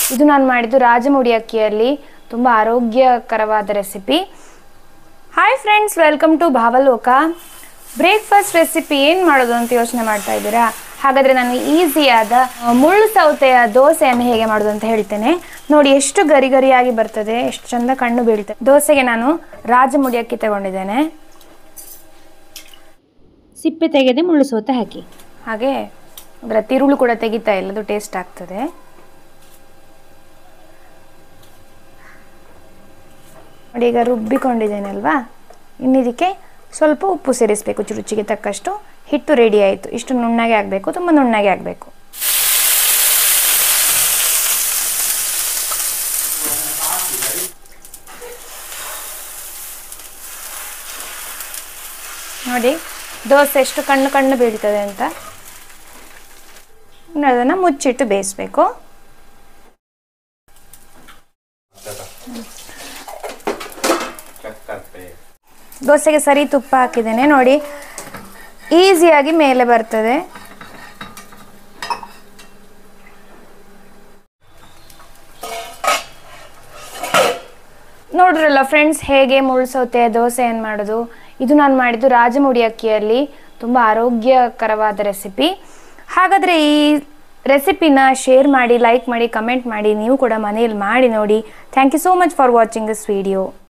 ಇದು ನಾನು ಮಾಡಿದ್ದು ರಾಜಮುಡಿ ಅಕ್ಕಿಯಲ್ಲಿ ತುಂಬ ಆರೋಗ್ಯಕರವಾದ recipe hi friends welcome to Bhavaloka breakfast recipe ಏನು ಮಾಡೋದು ಅಂತ ಯೋಚನೆ ಮಾಡ್ತಾ ಇದ್ದೀರಾ ಹಾಗಾದರೆ ನಾನು ಈಸಿಯಾದ ಆ, ಮುಳ್ಳು ಸೌತೆಯ ದೋಸೆಯನ್ನು ಹೇಗೆ ಮಾಡೋದು ಅಂತ ಹೇಳ್ತೇನೆ ನೋಡಿ ಎಷ್ಟು ಗರಿ ಗರಿಯಾಗಿ ಬರ್ತದೆ ಎಷ್ಟು ಚಂದ ಕಣ್ಣು ಬೀಳ್ತದೆ ದೋಸೆಗೆ ನಾನು ರಾಜಮುಡಿ ಅಕ್ಕಿ ತಗೊಂಡಿದ್ದೇನೆ ಸಿಪ್ಪೆ ತೆಗೆದೆ ಮುಳ್ಳು ಸೌತೆ ಹಾಕಿ ಹಾಗೆ ಅದರ ತಿರುಳು ಕೂಡ ತೆಗಿತಾ ಇಲ್ಲ ಅದು ಟೇಸ್ಟ್ ಆಗ್ತದೆ ನೋಡಿ ಈಗ ರುಬ್ಬಿಕೊಂಡಿದ್ದೇನೆ ಅಲ್ವಾ ಇನ್ನಿದಕ್ಕೆ ಸ್ವಲ್ಪ ಉಪ್ಪು ಸೇರಿಸಬೇಕು ರುಚಿಗೆ ತಕ್ಕಷ್ಟು ಹಿಟ್ಟು ರೆಡಿ ಆಯಿತು ಇಷ್ಟು ನುಣ್ಣಗೆ ಆಗಬೇಕು ತುಂಬ ನುಣ್ಣಗೆ ಆಗಬೇಕು ನೋಡಿ ದೋಸೆ ಎಷ್ಟು ಕಣ್ಣು ಕಣ್ಣು ಬೀಳ್ತದೆ ಅಂತ ಇನ್ನು ಅದನ್ನು ಮುಚ್ಚಿಟ್ಟು ಬೇಯಿಸ್ಬೇಕು ದೋಸೆಗೆ ಸರಿ ತುಪ್ಪ ಹಾಕಿದ್ದೇನೆ ನೋಡಿ ಈಸಿಯಾಗಿ ಮೇಲೆ ಬರ್ತದೆ ನೋಡ್ರಲ್ಲ ಫ್ರೆಂಡ್ಸ್ ಹೇಗೆ ಮುಳ್ಳು ಸೌತೆ ದೋಸೆ ಏನು ಮಾಡೋದು ಇದು ನಾನು ಮಾಡಿದ್ದು ರಾಜಮುಡಿ ಅಕ್ಕಿಯಲ್ಲಿ ತುಂಬ ಆರೋಗ್ಯಕರವಾದ ರೆಸಿಪಿ ಹಾಗಾದರೆ ಈ ರೆಸಿಪಿನ ಶೇರ್ ಮಾಡಿ ಲೈಕ್ ಮಾಡಿ ಕಮೆಂಟ್ ಮಾಡಿ ನೀವು ಕೂಡ ಮನೇಲಿ ಮಾಡಿ ನೋಡಿ thank you so much for watching this video